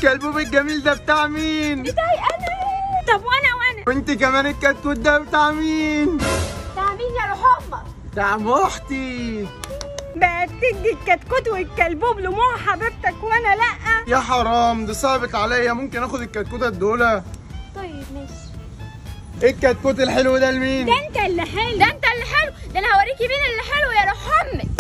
الكلبوب الجميل ده بتاع مين بتاعي انا طب وانا وانا وانت كمان الكتكوت ده بتاع مين بتاع مين يا روح امك بتاع مختي بقت تدي الكتكوت والكلبوب لماما حبيبتك وانا لا يا حرام دي صعبت عليا ممكن اخد الكتكوت ادولها طيب ماشي ايه الكتكوت الحلو ده لمين ده انت اللي حلو ده انت اللي حلو ده انا هوريكي مين اللي حلو يا روح امك